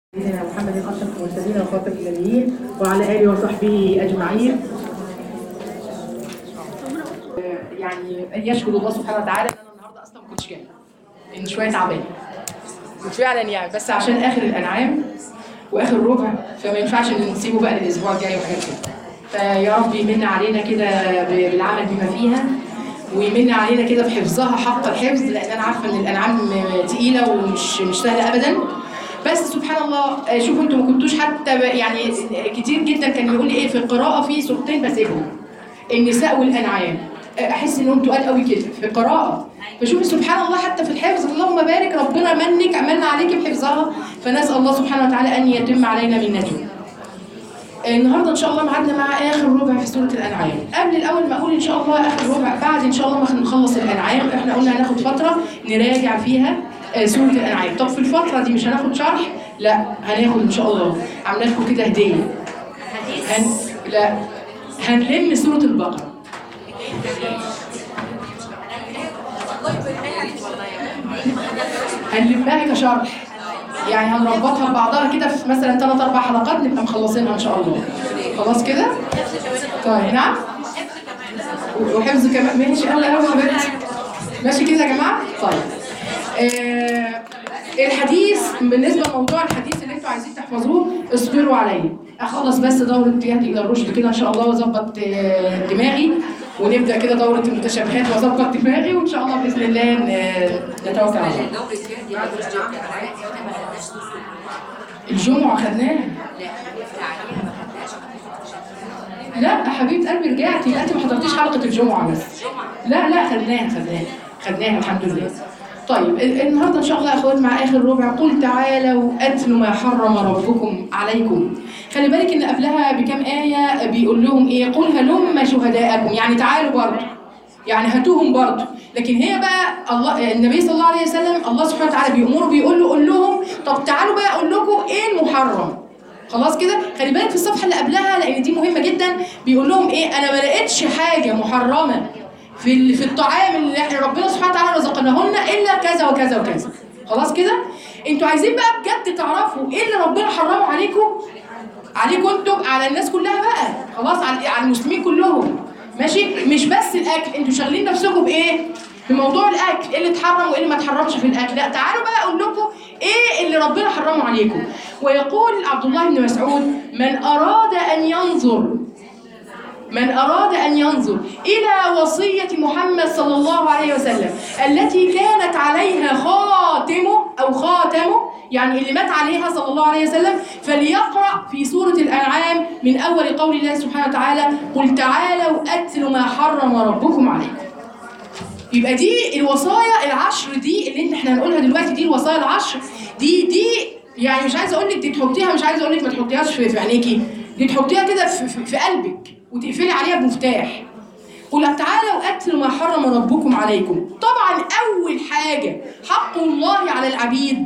سيدنا محمد اشرف المرسلين وخاتم النبيين وعلى اله وصحبه اجمعين. يعني يشكر الله سبحانه وتعالى ان انا النهارده اصلا ما كنتش جايه. ان شويه تعبان. فعلا يعني بس عشان اخر الانعام واخر ربع فما ينفعش نسيبه بقى للاسبوع الجاي وحاجات كده. فيا رب يمن علينا كده بالعمل بما فيها ويمن علينا كده بحفظها حق الحفظ لان انا عارفه ان الانعام تقيله ومش مش سهله ابدا بس سبحان الله شوفوا انتوا ما كنتوش حتى يعني كتير جدا كان يقول لي ايه في القراءه في سورتين بسيبهم النساء والانعام احس ان انتوا قال قوي كده في القراءه فشوفي سبحان الله حتى في الحفظ اللهم بارك ربنا منك امنا عليك بحفظها فنسال الله سبحانه وتعالى ان يتم علينا منته النهارده ان شاء الله ميعادنا مع اخر ربع في سوره الانعام قبل الاول ما اقول ان شاء الله اخر ربع بعد ان شاء الله ما نخلص الانعام احنا قلنا هناخد فتره نراجع فيها سوره الانعام طب في الفتره دي مش هناخد شرح لا هناخد ان شاء الله عامله لكم كده هديه هن... لا هنلم سوره البقره هنلمها كشرح يعني هنربطها ببعضها كده في مثلا ثلاث اربع حلقات نبقى مخلصينها ان شاء الله خلاص كده طيب نعم وحفظ كمان ماشي قوي قوي يا بنت ماشي كده يا جماعه طيب آه الحديث بالنسبه لموضوع الحديث اللي انتوا عايزين تحفظوه اصبروا عليا اخلص بس دوره يهدي الى الرشد كده ان شاء الله واظبط آه دماغي ونبدا كده دوره المتشابهات واظبط دماغي وان شاء الله باذن الله نتوكل على الله الجمعة خدناها لا يا حبيبة قلبي رجعتي لا انت ما حضرتيش حلقة الجمعة بس لا لا خدناها خدناها خدناها الحمد لله طيب النهارده ان شاء الله يا اخوات مع اخر ربع قل تعالوا اتلوا ما حرم ربكم عليكم خلي بالك ان قبلها بكام ايه بيقول لهم ايه قل هلم شهداءكم يعني تعالوا برضه يعني هاتوهم برضه لكن هي بقى الله النبي صلى الله عليه وسلم الله سبحانه وتعالى بيأمره بيقول له قول لهم طب تعالوا بقى اقول لكم ايه المحرم خلاص كده خلي بالك في الصفحه اللي قبلها لان دي مهمه جدا بيقول لهم ايه انا ما لقيتش حاجه محرمه في في الطعام اللي احنا ربنا سبحانه وتعالى رزقناهن الا كذا وكذا وكذا خلاص كده انتوا عايزين بقى بجد تعرفوا ايه اللي ربنا حرمه عليكم عليكم انتم على الناس كلها بقى خلاص على على المسلمين كلهم ماشي مش بس الاكل انتوا شاغلين نفسكم بايه بموضوع الاكل ايه اللي اتحرم وايه اللي ما اتحرمش في الاكل لا تعالوا بقى اقول لكم ايه اللي ربنا حرمه عليكم ويقول عبد الله بن مسعود من اراد ان ينظر من أراد أن ينظر إلى وصية محمد صلى الله عليه وسلم التي كانت عليها خاتمه أو خاتمه يعني اللي مات عليها صلى الله عليه وسلم فليقرأ في سورة الأنعام من أول قول الله سبحانه وتعالى قل تعالوا أتل ما حرم ربكم عليكم يبقى دي الوصايا العشر دي اللي احنا هنقولها دلوقتي دي الوصايا العشر دي دي يعني مش عايزه اقول لك دي تحطيها مش عايزه اقول لك ما تحطيهاش في, في عينيكي دي تحطيها كده في, في, في قلبك وتقفلي عليها بمفتاح قل تعالوا اتلوا ما حرم ربكم عليكم طبعا اول حاجه حق الله على العبيد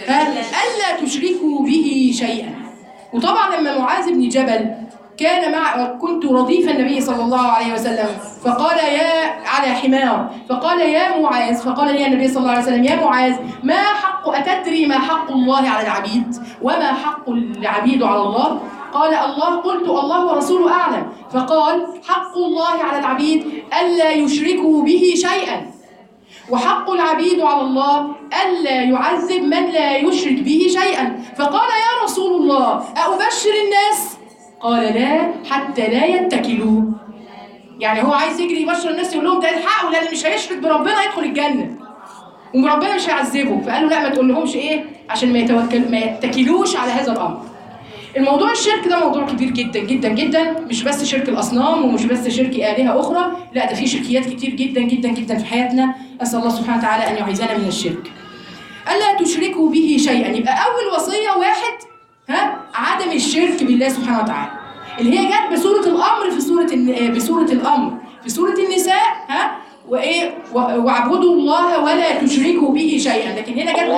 الا تشركوا به شيئا وطبعا لما معاذ بن جبل كان مع كنت رديف النبي صلى الله عليه وسلم فقال يا على حمار فقال يا معاذ فقال لي النبي صلى الله عليه وسلم يا معاذ ما حق أتدري ما حق الله على العبيد وما حق العبيد على الله قال الله قلت الله ورسوله أعلم فقال حق الله على العبيد ألا يشركوا به شيئا وحق العبيد على الله ألا يعذب من لا يشرك به شيئا فقال يا رسول الله أبشر الناس قال لا حتى لا يتكلوا يعني هو عايز يجري يبشر الناس يقول لهم ده الحق ولا اللي مش هيشرك بربنا يدخل الجنه وربنا مش هيعذبه فقالوا لا ما تقول لهمش ايه عشان ما يتوكل ما يتكلوش على هذا الامر الموضوع الشرك ده موضوع كبير جدا جدا جدا مش بس شرك الاصنام ومش بس شرك الهه اخرى لا ده في شركيات كتير جدا جدا جدا في حياتنا اسال الله سبحانه وتعالى ان يعيذنا من الشرك الا تشركوا به شيئا يبقى اول وصيه واحد ها عدم الشرك بالله سبحانه وتعالى اللي هي جت بسوره الامر في سوره بسوره الامر في سوره النساء ها وايه واعبدوا الله ولا تشركوا به شيئا لكن هنا جت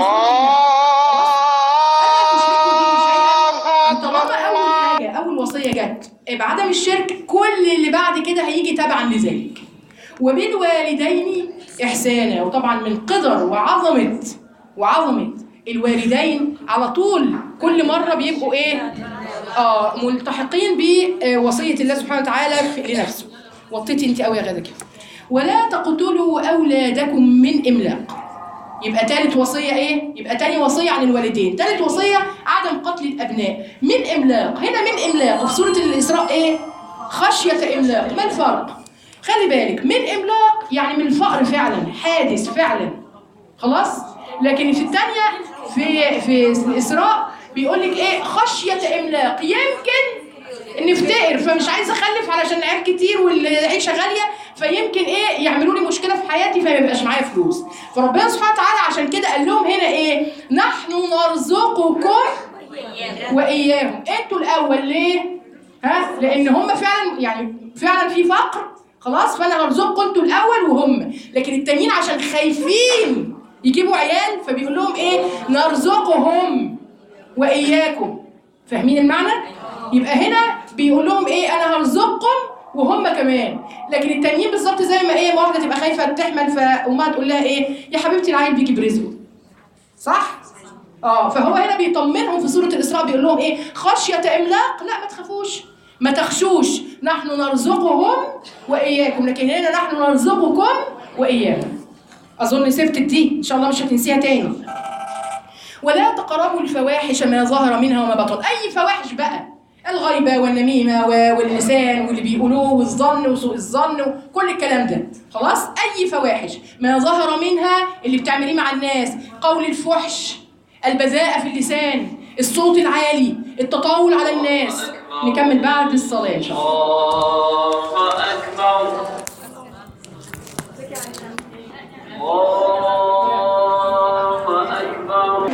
طالما اول حاجه اول وصيه جت بعدم الشرك كل اللي بعد كده هيجي تبعا لذلك وبالوالدين احسانا وطبعا من قدر وعظمه وعظمه الوالدين على طول كل مره بيبقوا ايه اه ملتحقين بوصيه الله سبحانه وتعالى في- لنفسه وطيتي انت قوي يا غدا كده ولا تقتلوا اولادكم من املاق يبقى تالت وصيه ايه يبقى تاني وصيه عن الوالدين تالت وصيه عدم قتل الابناء من املاق هنا من املاق وفي سوره الاسراء ايه خشيه املاق ما الفرق خلي بالك من املاق يعني من الفقر فعلا حادث فعلا خلاص لكن في الثانيه في في الاسراء بيقول لك ايه خشيه املاق يمكن نفتقر فمش عايزه اخلف علشان عيال كتير والعيشه غاليه فيمكن ايه يعملوا لي مشكله في حياتي فما يبقاش معايا فلوس فربنا سبحانه وتعالى عشان كده قال لهم هنا ايه نحن نرزقكم واياهم انتوا الاول ليه ها لان هم فعلا يعني فعلا في فقر خلاص فانا هرزقكم انتوا الاول وهم لكن التانيين عشان خايفين يجيبوا عيال فبيقول لهم ايه نرزقهم واياكم فاهمين المعنى يبقى هنا بيقول لهم ايه انا هرزقكم وهم كمان لكن التانيين بالظبط زي ما ايه ما واحده تبقى خايفه تحمل فامها تقول لها ايه يا حبيبتي العيل بيجي برزقه صح اه فهو هنا بيطمنهم في سوره الاسراء بيقول لهم ايه خشيه املاق لا ما تخافوش ما تخشوش نحن نرزقهم واياكم لكن هنا نحن نرزقكم واياهم اظن سبت دي ان شاء الله مش هتنسيها تاني ولا تقربوا الفواحش ما ظهر منها وما بطن اي فواحش بقى الغيبة والنميمة و- واللسان واللي بيقولوه والظن وسوء الظن وكل الكلام ده خلاص أي فواحش ما ظهر منها اللي بتعمليه مع الناس قول الفحش البذاءة في اللسان الصوت العالي التطاول على الناس نكمل بعد الصلاة إن شاء الله الله أكبر الله أكبر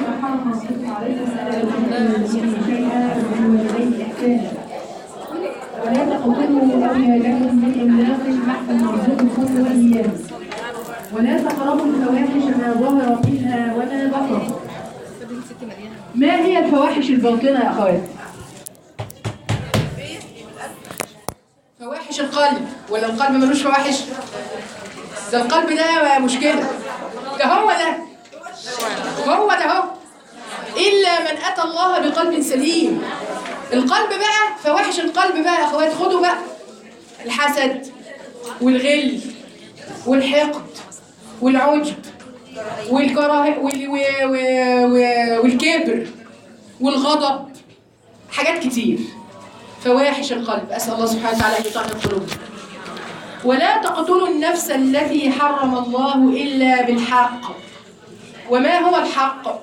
ولا تقتلوا أولادكم من إملاق نحن نرزقكم وإياهم ولا تقربوا الفواحش ما ظهر منها وما بطن ما هي الفواحش الباطنة يا أخوات؟ فواحش القلب ولا القلب ملوش فواحش؟ ده القلب ده مشكلة ده هو ده هو ده هو إلا من أتى الله بقلب سليم القلب بقى فواحش القلب بقى يا أخوات خدوا بقى الحسد والغل والحقد والعجب والكراهية وال... و... و... و... والكبر والغضب حاجات كتير فواحش القلب أسأل الله سبحانه وتعالى أن يطهر قلوبنا ولا تقتلوا النفس التي حرم الله إلا بالحق وما هو الحق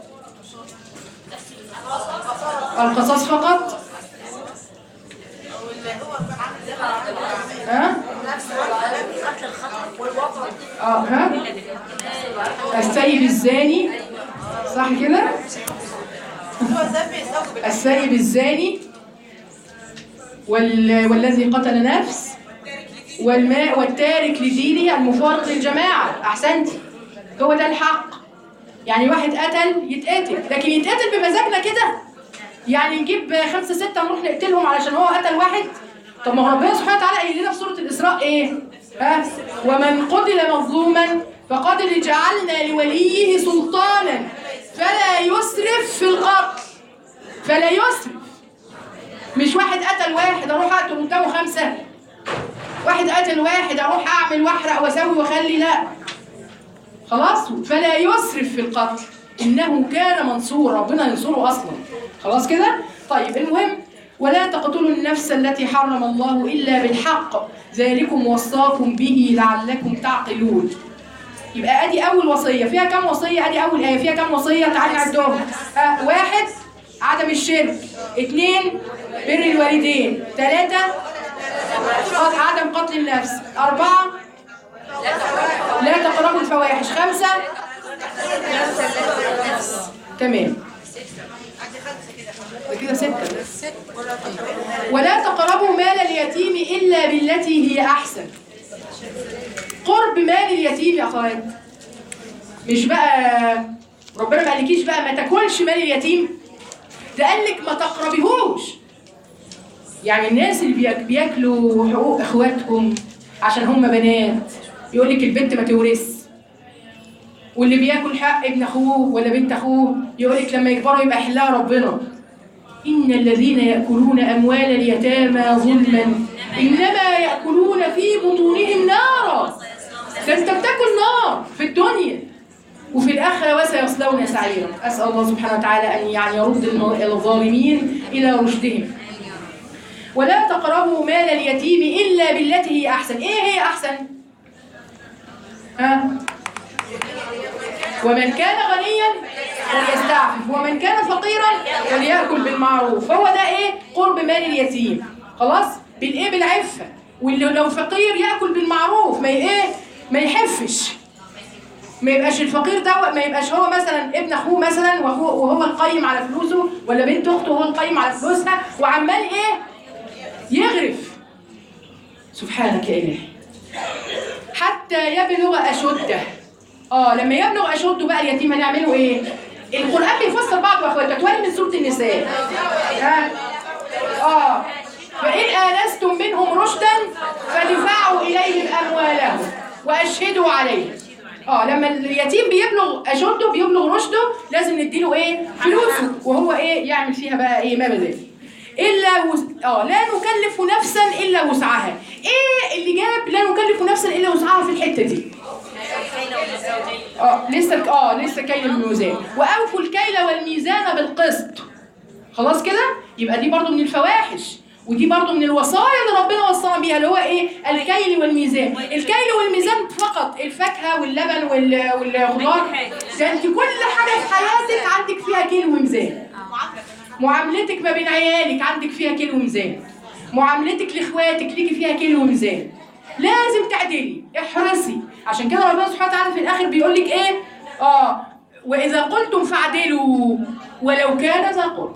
القصاص فقط ها اه ها السيب الزاني صح كده السيب الزاني وال... والذي قتل نفس والماء والتارك لدينه المفارق للجماعة أحسنت هو ده الحق يعني واحد قتل يتقتل لكن يتقتل بمزاجنا كده يعني نجيب خمسة ستة نروح نقتلهم علشان هو قتل واحد طب ما هو ربنا سبحانه وتعالى قايل لنا في سورة الإسراء إيه؟ ها؟ ومن قتل مظلوما فقد جعلنا لوليه سلطانا فلا يسرف في القتل فلا يسرف مش واحد قتل واحد اروح اقتل قدامه خمسه واحد قتل واحد اروح اعمل واحرق واسوي واخلي لا خلاص فلا يسرف في القتل انه كان منصورا ربنا ينصره اصلا خلاص كده طيب المهم ولا تقتلوا النفس التي حرم الله الا بالحق ذلكم وصاكم به لعلكم تعقلون يبقى ادي اول وصيه فيها كام وصيه ادي اول ايه فيها كام وصيه تعالي نعدهم ها واحد عدم الشرك اثنين بر الوالدين ثلاثة قطع عدم قتل النفس أربعة لا تقربوا الفواحش خمسة تمام ده كده ستة ولا تقربوا مال اليتيم إلا بالتي هي أحسن قرب مال اليتيم يا أخوات مش بقى ربنا ما قالكيش بقى ما تاكلش مال اليتيم ده قال لك ما تقربيهوش يعني الناس اللي بياك- بياكلوا حقوق اخواتهم عشان هم بنات يقول لك البنت ما تورث واللي بياكل حق ابن اخوه ولا بنت اخوه يقول لك لما يكبروا يبقى يحلها ربنا إن الذين يأكلون أموال اليتامى ظلما إنما يأكلون في بطونهم نارا ده أنت بتاكل نار في الدنيا وفي الآخرة وسيصلون سعيرا أسأل الله سبحانه وتعالى أن يعني يرد الم- الظالمين إلى رشدهم ولا تقربوا مال اليتيم إلا بالتي هي أحسن إيه هي أحسن؟ ها؟ ومن كان غنيا فليستعفف ومن كان فقيرا فليأكل بالمعروف هو ده ايه قرب مال اليتيم خلاص بالايه بالعفه واللي لو فقير ياكل بالمعروف ما ي- ايه ما يحفش ما يبقاش الفقير ده ما يبقاش هو مثلا ابن اخوه مثلا وهو وهو القيم على فلوسه ولا بنت اخته وهو القيم على فلوسها وعمال ايه يغرف سبحانك يا الهي حتى يبلغ اشده اه لما يبلغ اشده بقى اليتيم هنعمله ايه القران بيفسر بعض واخواته تتولي من سوره النساء ها اه فان انستم منهم رشدا فدفعوا اليهم اموالهم واشهدوا عليهم اه لما اليتيم بيبلغ اشده بيبلغ رشده لازم نديله ايه فلوسه وهو ايه يعمل فيها بقى ايه ما بذل الا وس... اه لا نكلف نفسا الا وسعها ايه اللي جاب لا نكلف نفسا الا وسعها في الحته دي اه لسه اه لسه كيل الميزان واوفوا الكيل والميزان بالقسط خلاص كده يبقى دي برضو من الفواحش ودي برضو من الوصايا اللي ربنا وصانا بيها اللي هو ايه الكيل والميزان الكيل والميزان فقط الفاكهه واللبن وال- والخضار ده انت كل حاجه في حياتك عندك فيها كيل وميزان معاملتك ما بين عيالك عندك فيها كيلو وميزان معاملتك لاخواتك ليكي فيها كيلو وميزان لازم تعدلي احرصي عشان كده ربنا سبحانه وتعالى في الاخر بيقول لك ايه اه واذا قلتم فاعدلوا ولو كان ذا قرب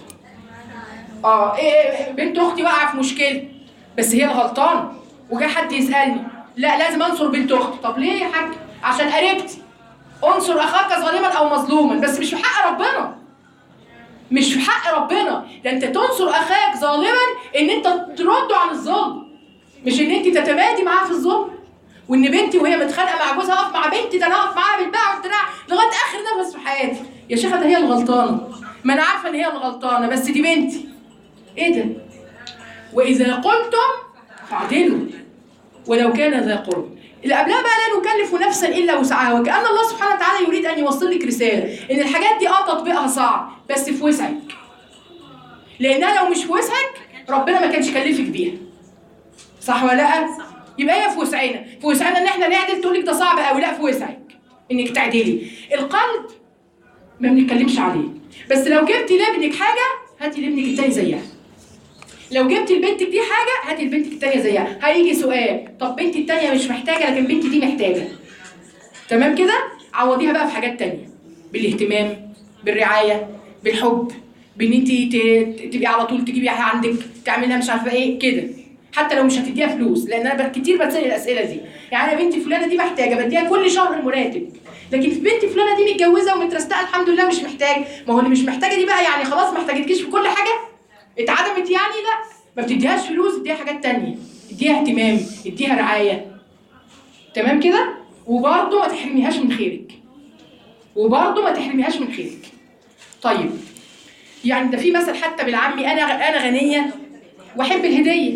اه إيه بنت اختي واقعه في مشكله بس هي الغلطانه وجا حد يسالني لا لازم انصر بنت اختي طب ليه يا حاج عشان قريبتي انصر اخاك ظالما او مظلوما بس مش في حق ربنا مش في حق ربنا ده انت تنصر اخاك ظالما ان انت ترده عن الظلم مش ان انت تتمادي معاه في الظلم وان بنتي وهي متخانقه مع جوزها اقف مع بنتي ده انا اقف معاها بالباع والدراع لغايه اخر نفس في حياتي يا شيخه ده هي الغلطانه ما انا عارفه ان هي الغلطانه بس دي بنتي ايه ده واذا قلتم فاعدلوا ولو كان ذا قرب اللي قبلها بقى لا نكلف نفسا الا وسعها وكان الله سبحانه وتعالى يريد ان يوصل لك رساله ان الحاجات دي اه تطبيقها صعب بس في وسعك لانها لو مش في وسعك ربنا ما كانش كلفك بيها صح ولا لا يبقى هي في وسعنا في وسعنا ان احنا نعدل تقول لك ده صعب قوي لا في وسعك انك تعدلي القلب ما بنتكلمش عليه بس لو جبتي لابنك حاجه هاتي لابنك التاني زيها لو جبتي لبنتك دي حاجه هاتي لبنتك التانيه زيها هيجي سؤال طب بنتي التانيه مش محتاجه لكن بنتي دي محتاجه تمام كده عوضيها بقى في حاجات تانية بالاهتمام بالرعايه بالحب بان انت ت- تبقي على طول تجيبيها عندك تعملها مش عارفه ايه كده حتى لو مش هتديها فلوس لان انا ب- كتير بتسال الاسئله دي يعني انا بنتي فلانه دي محتاجه بديها كل شهر المراتب لكن في بنتي فلانه دي متجوزه ومترستقه الحمد لله مش محتاج ما هو اللي مش محتاجه دي بقى يعني خلاص ما احتاجتكيش في كل حاجه اتعدمت يعني لا ما بتديهاش فلوس اديها حاجات تانية اديها اهتمام اديها رعايه تمام كده وبرضه ما تحرميهاش من خيرك وبرضه ما تحرميهاش من خيرك طيب يعني ده في مثل حتى بالعامي انا انا غنيه واحب الهديه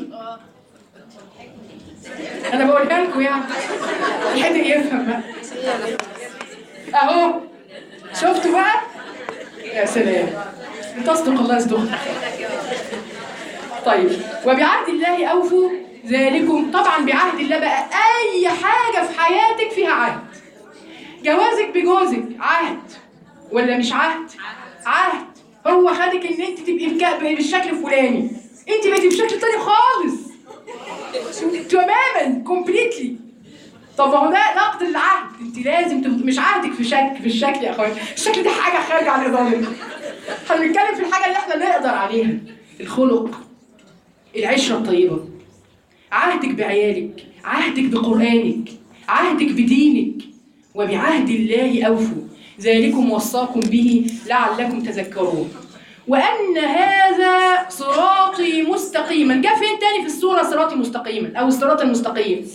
انا بقولها لكم يعني الحد يفهم بقى اهو شفتوا بقى يا سلام تصدق الله يصدقك طيب وبعهد الله اوفوا ذلكم طبعا بعهد الله بقى اي حاجه في حياتك فيها عهد جوازك بجوزك عهد ولا مش عهد عهد هو خدك ان انت تبقي بك- بالشكل الفلاني انت بقيتي بشكل تاني خالص تماما كومبليتلي طب ما هو ده نقد العهد انت لازم تبقى مش عهدك في شكل في الشكل يا اخويا الشكل دي حاجه خارجه عن ارادتنا احنا بنتكلم في الحاجه اللي احنا نقدر عليها الخلق العشره الطيبه عهدك بعيالك عهدك بقرانك عهدك بدينك وبعهد الله اوفوا ذلكم وصاكم به لعلكم تذكرون وان هذا صراطي مستقيما جاء فين تاني في السوره صراطي مستقيما او الصراط المستقيم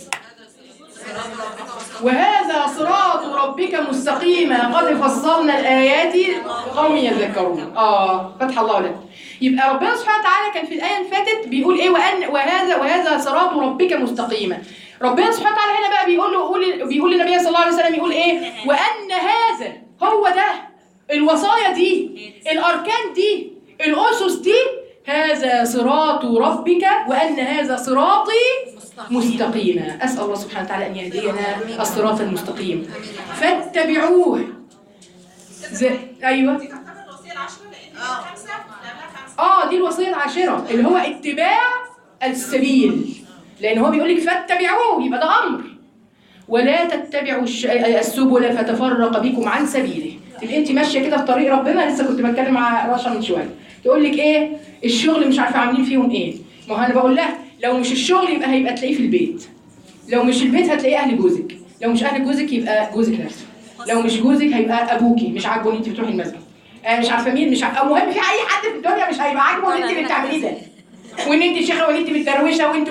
وهذا صراط ربك مستقيما قد فصلنا الآيات لقوم يذكرون آه فتح الله لك يبقى ربنا سبحانه وتعالى كان في الايه اللي فاتت بيقول ايه وان وهذا وهذا صراط ربك مستقيما ربنا سبحانه وتعالى هنا بقى بيقول له قول بيقول للنبي صلى الله عليه وسلم يقول ايه وان هذا هو ده الوصايا دي الاركان دي الاسس دي هذا صراط ربك وان هذا صراطي مستقيما اسال الله سبحانه وتعالى ان يهدينا الصراط المستقيم فاتبعوه زي ايوه اه دي الوصيه العاشره اللي هو اتباع السبيل لان هو بيقول لك فاتبعوه يبقى ده امر ولا تتبعوا الش- السبل فتفرق بكم عن سبيله تبقى انت ماشيه كده في طريق ربنا لسه كنت بتكلم مع رشا من شويه تقول لك ايه الشغل مش عارفه عاملين فيهم ايه ما هو انا بقول لها لو مش الشغل يبقى هيبقى تلاقيه في البيت لو مش البيت هتلاقيه اهل جوزك لو مش اهل جوزك يبقى جوزك نفسه لو مش جوزك هيبقى ابوكي مش عاجبه ان انت بتروحي المسجد آه مش عارفه مين مش عارفه المهم في اي حد في الدنيا مش هيبقى عاجبه ان انت اللي بتعمليه ده وان انت شيخه وان انت متدروشه وانت